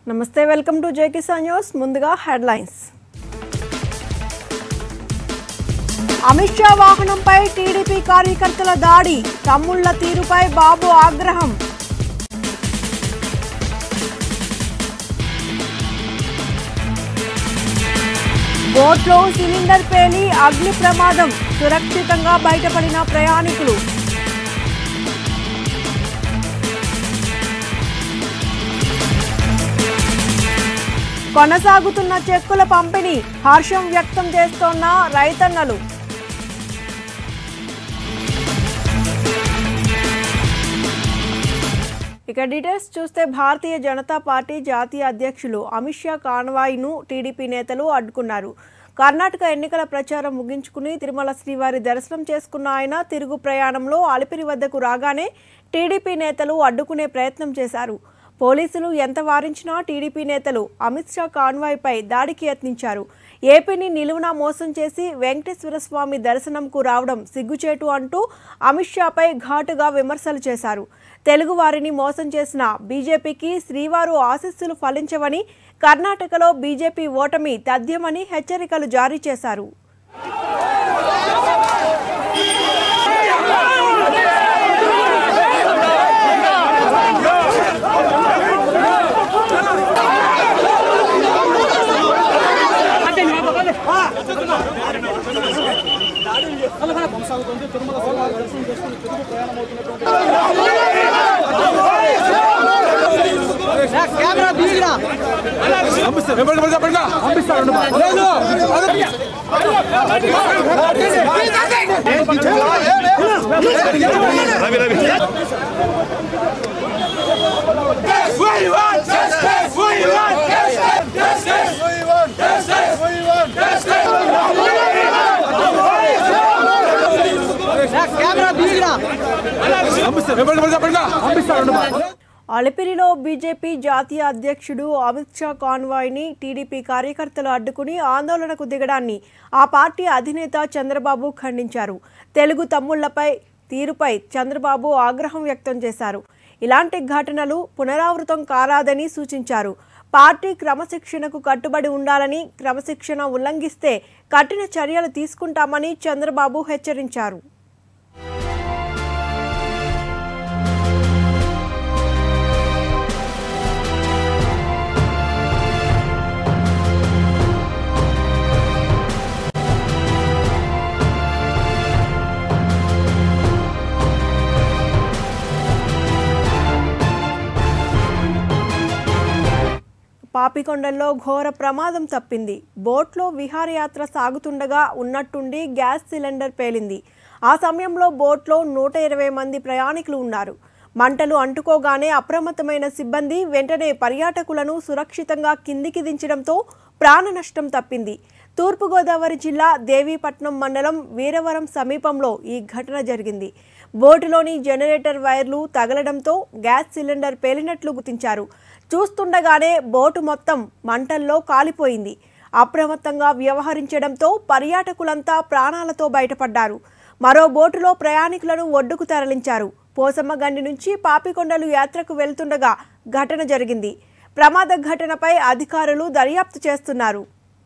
నమస్తే welcome to Jai Kisan news ముందుగా headlines Amit Shah వాహనంపై టీడీపీ కార్యకర్తల దాడి తమ్ముళ్ల తీరుపై బాబు ఆగ్రహం బోట్లో సిలిండర్ పేలి అగ్ని ప్రమాదం సురక్షితంగా బయటపడిన ప్రయాణికులు కొనసాగుతున్న చెక్కుల పంపిణీ హర్షం వ్యక్తం చేస్తోన్న రైతన్నలు ఇక డీటెయిల్స్ చూస్తే భారతీయ జనతా పార్టీ జాతీయ అధ్యక్షులు అమిత్ షా కాన్వాయ్ను టీడీపీ నేతలు అడ్డుకున్నారు కర్ణాటక ఎన్నికల ప్రచారం ముగించుకుని తిరుమల శ్రీవారి దర్శనం చేసుకున్న ఆయన తిరుగు ప్రయాణంలో అలిపిరి వద్దకు రాగానే టీడీపీ నేతలు అడ్డుకునే ప్రయత్నం చేశారు పోలీసులు ఎంత వారించినా టీడీపీ నేతలు అమిత్ షా కాన్వాయ్పై దాడికి యత్నించారు ఏపీని నిలువున మోసం చేసి వెంకటేశ్వర స్వామి దర్శనంకు రావడం సిగ్గుచేటు అంటూ అమిత్ షాపై ఘాటుగా విమర్శలు చేశారు తెలుగు వారిని మోసం చేసిన బీజేపీకి శ్రీవారు ఆశీస్సులు ఫలించవని కర్ణాటకలో బీజేపీ ఓటమి తథ్యమని హెచ్చరికలు జారీ చేశారు అలిపిరిలో బీజేపీ జాతీయ అధ్యక్షుడు అమిత్ షా కాన్వాయ్ని టీడీపీ కార్యకర్తలు అడ్డుకుని ఆందోళనకు దిగడాన్ని ఆ పార్టీ అధినేత చంద్రబాబు ఖండించారు తెలుగు తమ్ముళ్లపై తీరుపై చంద్రబాబు ఆగ్రహం వ్యక్తం చేశారు ఇలాంటి ఘటనలు పునరావృతం కారాదని సూచించారు పార్టీ క్రమశిక్షణకు కట్టుబడి ఉండాలని క్రమశిక్షణ ఉల్లంఘిస్తే కఠిన చర్యలు తీసుకుంటామని చంద్రబాబు హెచ్చరించారు పాపికొండల్లో ఘోర ప్రమాదం తప్పింది బోట్లో విహారయాత్ర సాగుతుండగా ఉన్నట్టుండి గ్యాస్ సిలిండర్ పేలింది ఆ సమయంలో బోట్లో నూట ఇరవై మంది ప్రయాణికులు ఉన్నారు మంటలు అంటుకోగానే అప్రమత్తమైన సిబ్బంది వెంటనే పర్యాటకులను సురక్షితంగా కిందికి దించడంతో ప్రాణ నష్టం తప్పింది తూర్పుగోదావరి జిల్లా దేవీపట్నం మండలం వీరవరం సమీపంలో ఈ ఘటన జరిగింది బోటులోని జనరేటర్ వైర్లు తగలడంతో గ్యాస్ సిలిండర్ పేలినట్లు గుర్తించారు చూస్తుండగానే బోటు మొత్తం మంటల్లో కాలిపోయింది అప్రమత్తంగా వ్యవహరించడంతో పర్యాటకులంతా ప్రాణాలతో బయటపడ్డారు మరో బోటులో ప్రయాణికులను ఒడ్డుకు తరలించారు పోసమ్మగండి నుంచి పాపికొండలు యాత్రకు వెళ్తుండగా ఘటన జరిగింది ప్రమాద ఘటనపై అధికారులు దర్యాప్తు చేస్తున్నారు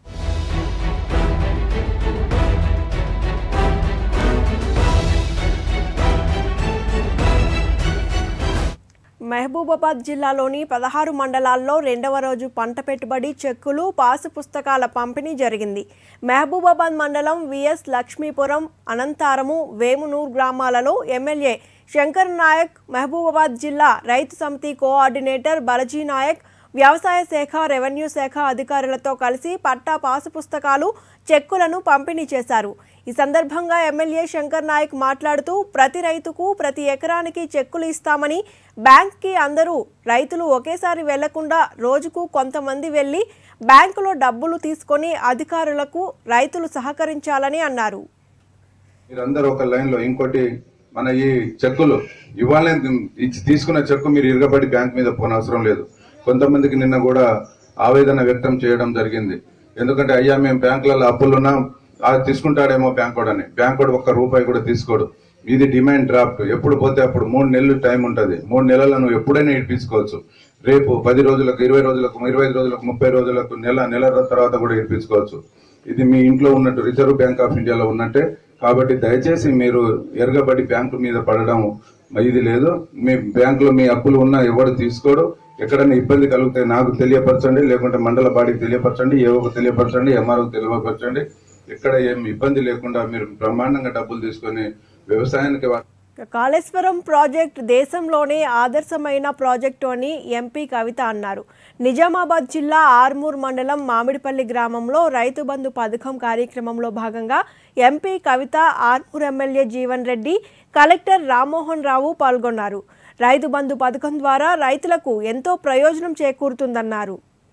మహబూబాబాద్ జిల్లాలోని పదహారు మండలాల్లో రెండవ రోజు పంట పెట్టుబడి చెక్కులు పాసు పుస్తకాల పంపిణీ జరిగింది మహబూబాబాద్ మండలం విఎస్ లక్ష్మీపురం అనంతారము వేమునూర్ గ్రామాలలో ఎమ్మెల్యే శంకర్ నాయక్ మహబూబాబాద్ జిల్లా రైతు సమితి కోఆర్డినేటర్ బలజీ నాయక్ వ్యవసాయ శాఖ రెవెన్యూ శాఖ అధికారులతో కలిసి పట్టా పాసు పుస్తకాలు చెక్కులను పంపిణీ చేశారు ఈ సందర్భంగా ఎమ్మెల్యే శంకర్ నాయక్ మాట్లాడుతూ ప్రతి రైతుకు ప్రతి ఎకరానికి చెక్కులు ఇస్తామని బ్యాంక్కి అందరూ రైతులు ఒకేసారి వెళ్లకుండా రోజుకు కొంతమంది వెళ్లి బ్యాంకులో డబ్బులు తీసుకొని అధికారులకు రైతులు సహకరించాలని అన్నారు మీరందరూ ఒక లైన్ లో ఇంకోటి మన ఈ చెక్కులు ఇవాళ ఇచ్చి తీసుకున్న చెక్కు మీరు ఇరగబడి బ్యాంక్ మీద పోనవసరం లేదు కొంతమందికి నిన్న కూడా ఆవేదన వ్యక్తం చేయడం జరిగింది ఎందుకంటే అయ్యా మేము బ్యాంకులలో అప్పులున్నాం అది తీసుకుంటాడేమో బ్యాంక్ వాడు అని బ్యాంక్ వాడు ఒక్క రూపాయి కూడా తీసుకోడు ఇది డిమాండ్ డ్రాఫ్ట్ ఎప్పుడు పోతే అప్పుడు మూడు నెలలు టైం ఉంటుంది మూడు నెలల్లో నువ్వు ఎప్పుడైనా ఇప్పించుకోవచ్చు రేపు పది రోజులకు ఇరవై రోజులకు ఇరవై ఐదు రోజులకు ముప్పై రోజులకు నెల నెల తర్వాత కూడా ఇప్పించుకోవచ్చు ఇది మీ ఇంట్లో ఉన్నట్టు రిజర్వ్ బ్యాంక్ ఆఫ్ ఇండియాలో ఉన్నట్టే కాబట్టి దయచేసి మీరు ఎరగబడి బ్యాంకు మీద పడడం ఇది లేదు మీ బ్యాంకులో మీ అప్పులు ఉన్నా ఎవరు తీసుకోడు ఎక్కడైనా ఇబ్బంది కలిగితే నాకు తెలియపరచండి లేకుంటే మండల బాడీకి తెలియపరచండి ఏవోకు తెలియపరచండి ఎంఆర్ఓకి తెలియపరచండి ఎక్కడ ఏం ఇబ్బంది లేకుండా మీరు బ్రహ్మాండంగా డబ్బులు తీసుకొని వ్యవసాయానికి వా- కాళేశ్వరం ప్రాజెక్ట్ దేశంలోనే ఆదర్శమైన ప్రాజెక్టు అని ఎంపీ కవిత అన్నారు నిజామాబాద్ జిల్లా ఆర్మూర్ మండలం మామిడిపల్లి గ్రామంలో రైతు బంధు పథకం కార్యక్రమంలో భాగంగా MP Kavitha Armoor MLA Jeevan Reddy collector Rammohan Rao పాల్గొన్నారు రైతు బంధు పథకం ద్వారా రైతులకు ఎంతో ప్రయోజనం చేకూరుతుందన్నారు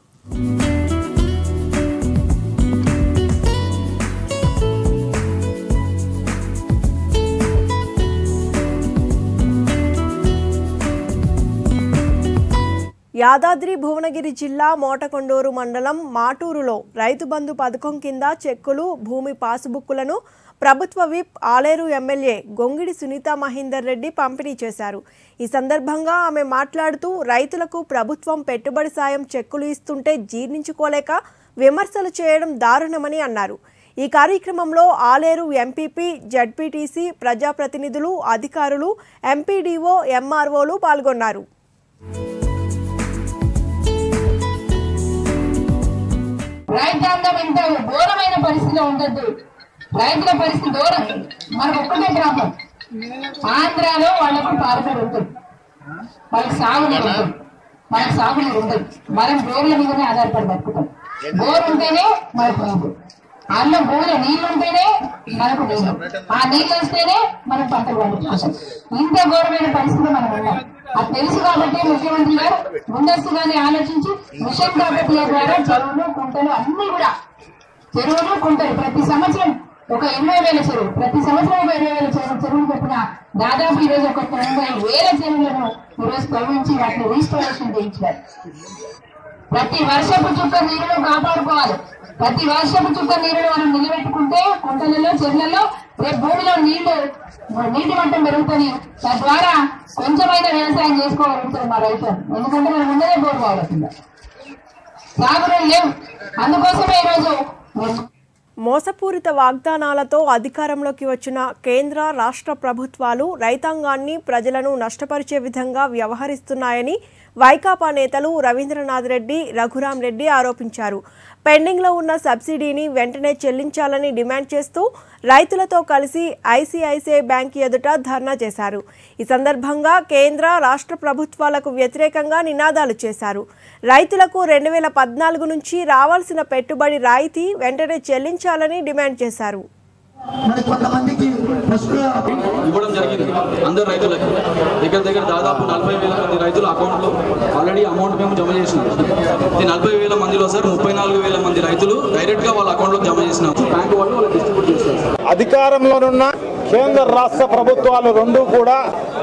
యాదాద్రి భువనగిరి జిల్లా మోటకొండూరు మండలం మాటూరులో రైతు బంధు పథకం కింద చెక్కులు భూమి పాసుబుక్కులను ప్రభుత్వ విప్ ఆలేరు ఎమ్మెల్యే గొంగిడి సునీత మహేందర్ రెడ్డి పంపిణీ చేశారు ఈ సందర్భంగా ఆమె మాట్లాడుతూ రైతులకు ప్రభుత్వం పెట్టుబడి సాయం చెక్కులు ఇస్తుంటే జీర్ణించుకోలేక విమర్శలు చేయడం దారుణమని అన్నారు ఈ కార్యక్రమంలో ఆలేరు ఎంపీపీ జడ్పీటీసీ ప్రజాప్రతినిధులు అధికారులు ఎంపీడీఓ ఎంఆర్ఓలు పాల్గొన్నారు రైతాంగం ఇంత ఘోరమైన పరిస్థితిలో ఉండద్దు రైతుల పరిస్థితి ఘోరం మనకు ఒక్కటే ప్రాంతం ఆంధ్రాలో వాళ్ళకు పాలకూర ఉంటుంది వాళ్ళకి సాగునీరు ఉంటుంది మనకు సాగునీరు ఉంటుంది మనం బోర్ల మీదనే ఆధారపడి బతుకుతాం బోర్ ఉంటేనే మనకు నీళ్ళు అన్నం బోర్ల నీళ్ళు ఉంటేనే మనకు నీళ్ళు ఆ నీళ్ళు వస్తేనే మనం పంటలు పండించుకుంటాం ఇంత ఘోరమైన పరిస్థితి మనం ఉన్నాం అది తెలుసు కాబట్టి ముఖ్యమంత్రి గారు ముందస్తుగానే ఆలోచించి మిషన్ కాబట్టి ద్వారా చెరువులు కుంటలు అన్ని కూడా చెరువులు కుంటలు ప్రతి సంవత్సరం ఒక ఎనభై వేల చెరువు ప్రతి సంవత్సరం ఒక ఇరవై వేల చెరువు చెరువులు చెప్పిన దాదాపు ఈ రోజు ఒక తొంభై వేల చెరువులను ఈ రోజు తవ్వించి వాటిని రీస్టోరేషన్ చేయించారు ప్రతి వర్షపు చుక్క నీరును కాపాడుకోవాలి ప్రతి వర్షపు చుక్క నీరును మనం నిలబెట్టుకుంటే కుంటలలో చెర్లలో రేపు భూమిలో నీళ్లు నీటి మట్టం పెరుగుతుంది తద్వారా కొంచెమైనా వ్యవసాయం చేసుకోగలుగుతారు మా రైతులు ఎందుకంటే మనం ముందరే బోర్ కావాల్సిందే సాగునీళ్ళు లేవు అందుకోసమే ఈరోజు మేము మోసపూరిత వాగ్దానాలతో అధికారంలోకి వచ్చిన కేంద్ర రాష్ట్ర ప్రభుత్వాలు రైతాంగాన్ని ప్రజలను నష్టపరిచే విధంగా వ్యవహరిస్తున్నాయని వైకాపా నేతలు రవీంద్రనాథ్ రెడ్డి రఘురాం రెడ్డి ఆరోపించారు పెండింగ్లో ఉన్న సబ్సిడీని వెంటనే చెల్లించాలని డిమాండ్ చేస్తూ రైతులతో కలిసి ఐసిఐసిఐ బ్యాంక్ ఎదుట ధర్నా చేశారు ఈ సందర్భంగా కేంద్ర రాష్ట్ర ప్రభుత్వాలకు వ్యతిరేకంగా నినాదాలు చేశారు రైతులకు రెండు వేల పద్నాలుగు నుంచి రావాల్సిన పెట్టుబడి రాయితీ వెంటనే చెల్లించాలని డిమాండ్ చేశారు మరి కొంతమందికి ఫస్ట్ ఇవ్వడం జరిగింది అందరు రైతులకి దగ్గర దగ్గర దాదాపు నలభై వేల మంది రైతుల అకౌంట్లో ఆల్రెడీ అమౌంట్ మేము జమ చేసినాం ఇది నలభై వేల మందిలో సార్ ముప్పై నాలుగు వేల మంది రైతులు డైరెక్ట్గా వాళ్ళ అకౌంట్లో జమ చేసినాం బ్యాంకు వాళ్ళు వాళ్ళు డిస్ట్రిబ్యూట్ చేస్తారు సార్ అధికారంలోనున్న కేంద్ర రాష్ట్ర ప్రభుత్వాలు రెండు కూడా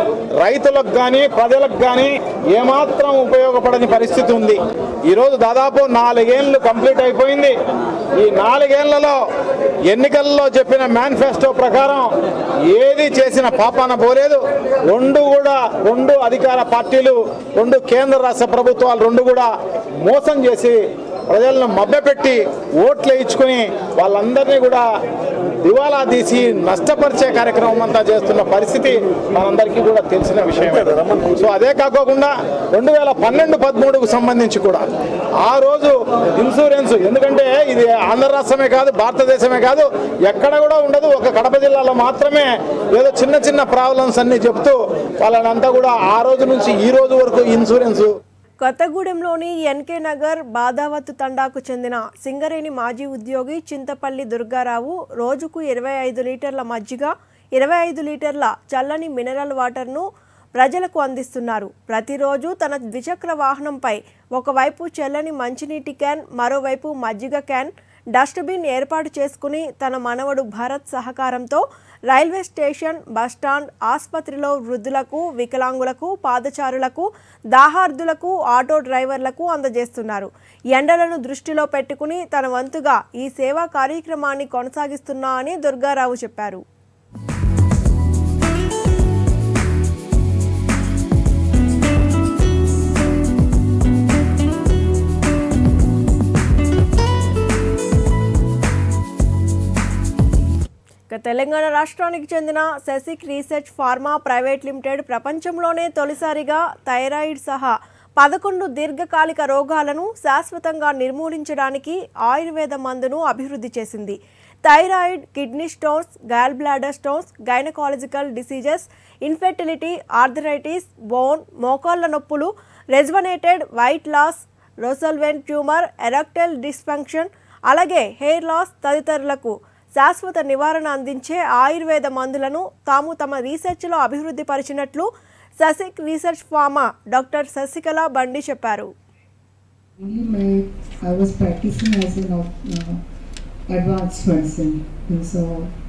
రైతులకు కానీ ప్రజలకు కానీ ఏమాత్రం ఉపయోగపడని పరిస్థితి ఉంది ఈరోజు దాదాపు నాలుగేళ్లు కంప్లీట్ అయిపోయింది ఈ నాలుగేళ్లలో ఎన్నికల్లో చెప్పిన మేనిఫెస్టో ప్రకారం ఏది చేసిన పాపాన పోలేదు రెండు కూడా రెండు అధికార పార్టీలు రెండు కేంద్ర రాష్ట్ర ప్రభుత్వాలు రెండు కూడా మోసం చేసి ప్రజలను మభ్యపెట్టి ఓట్లు ఇచ్చుకుని వాళ్ళందరినీ కూడా దివాలా తీసి నష్టపరిచే కార్యక్రమం అంతా చేస్తున్న పరిస్థితి మనందరికీ కూడా తెలిసిన విషయం సో అదే కాకోకుండా రెండు వేల పన్నెండు పదమూడుకు సంబంధించి కూడా ఆ రోజు ఇన్సూరెన్స్ ఎందుకంటే ఇది ఆంధ్ర రాష్ట్రమే కాదు భారతదేశమే కాదు ఎక్కడ కూడా ఉండదు ఒక కడప జిల్లాలో మాత్రమే ఏదో చిన్న చిన్న ప్రాబ్లమ్స్ అన్ని చెప్తూ వాళ్ళనంతా కూడా ఆ రోజు నుంచి ఈ రోజు వరకు ఇన్సూరెన్స్ కొత్తగూడెంలోని ఎన్కే నగర్ బాదావత్ తండాకు చెందిన సింగరేణి మాజీ ఉద్యోగి చింతపల్లి దుర్గారావు రోజుకు ఇరవై ఐదు లీటర్ల మజ్జిగ ఇరవై ఐదు లీటర్ల చల్లని మినరల్ వాటర్ను ప్రజలకు అందిస్తున్నారు ప్రతిరోజు తన ద్విచక్ర వాహనంపై ఒకవైపు చల్లని మంచినీటి క్యాన్ మరోవైపు మజ్జిగ క్యాన్ డస్ట్బిన్ ఏర్పాటు చేసుకుని తన మనవడు భరత్ సహకారంతో రైల్వే స్టేషన్ బస్టాండ్ ఆసుపత్రిలో వృద్ధులకు వికలాంగులకు పాదచారులకు దాహార్దులకు ఆటో డ్రైవర్లకు అందజేస్తున్నారు ఎండలను దృష్టిలో పెట్టుకుని తన వంతుగా ఈ సేవా కార్యక్రమాన్ని కొనసాగిస్తున్నా అని దుర్గారావు చెప్పారు తెలంగాణ రాష్ట్రానికి చెందిన Sasik research pharma private limited ప్రపంచంలోనే తొలిసారిగా థైరాయిడ్ సహా పదకొండు దీర్ఘకాలిక రోగాలను శాశ్వతంగా నిర్మూలించడానికి ఆయుర్వేద మందును అభివృద్ధి చేసింది thyroid kidney stones gall bladder stones gynaecological diseases infertility arthritis bone మోకాళ్ల నొప్పులు రెజ్వనేటెడ్ వైట్ లాస్ రోసల్వెన్ ట్యూమర్ ఎరక్టెల్ డిస్ఫంక్షన్ అలాగే హెయిర్ లాస్ తదితరులకు శాశ్వత నివారణ అందించే ఆయుర్వేద మందులను తాము తమ రీసెర్చ్లో అభివృద్ధి పరిచినట్లు Sasik research pharma doctor Sasikala Bandi చెప్పారు Mainly my, I was practicing as an uh, advanced medicine, so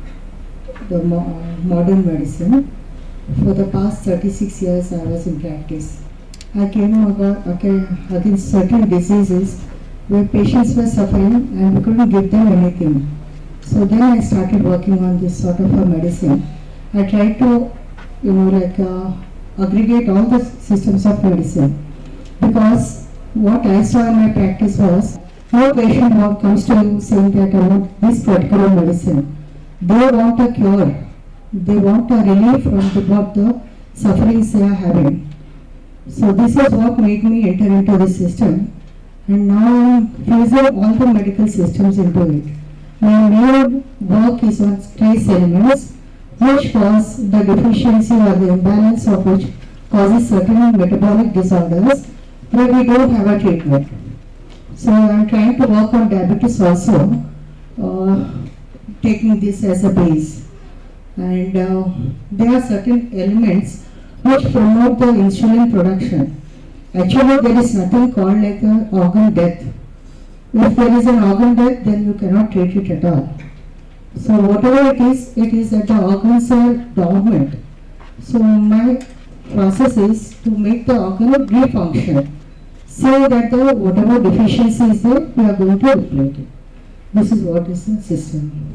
the mo- uh, modern medicine. For the past 36 years, I was in practice. I came aga- aga- against certain diseases where patients were suffering and we couldn't give them anything. So then I started working on this sort of a medicine. I tried to, you know, like uh, aggregate all the systems of medicine because what I saw in my practice was no patient who comes to you saying that I want this particular medicine. They want a cure. They want a relief from the, what the sufferings they are having. So this is what made me enter into the system and now I'm fusing all the medical systems into it. My main work is on trace elements which cause the deficiency or the imbalance of which causes certain metabolic disorders where we don't have a treatment. So I'm trying to work on diabetes also, uh, taking this as a base. And uh, there are certain elements which promote the insulin production. Actually, there is nothing called like a organ death. If there is an organ death, then you cannot treat it at all. So whatever it is, it is that the organs are dormant. So my process is to make the organ refunction. So that the whatever deficiency is there, we are going to replace it. This is what is the system.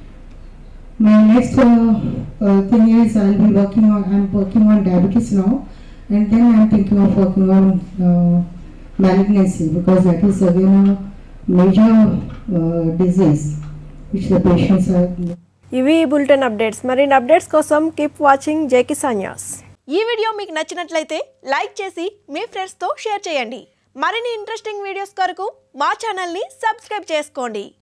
My next uh, uh, thing is I'll be working on, I'm working on diabetes now and then I'm thinking of working on uh, malignancy because that is again a major uh, disease which the patients are ఇవి ఈ bulletin updates మరిన్ని updates కోసం keep watching Jai Kisan news ఈ video మీకు నచ్చినట్లయితే like చేసి మీ ఫ్రెండ్స్తో share చేయండి మరిన్ని ఇంట్రెస్టింగ్ వీడియోస్ కొరకు మా ఛానల్ని సబ్స్క్రైబ్ చేసుకోండి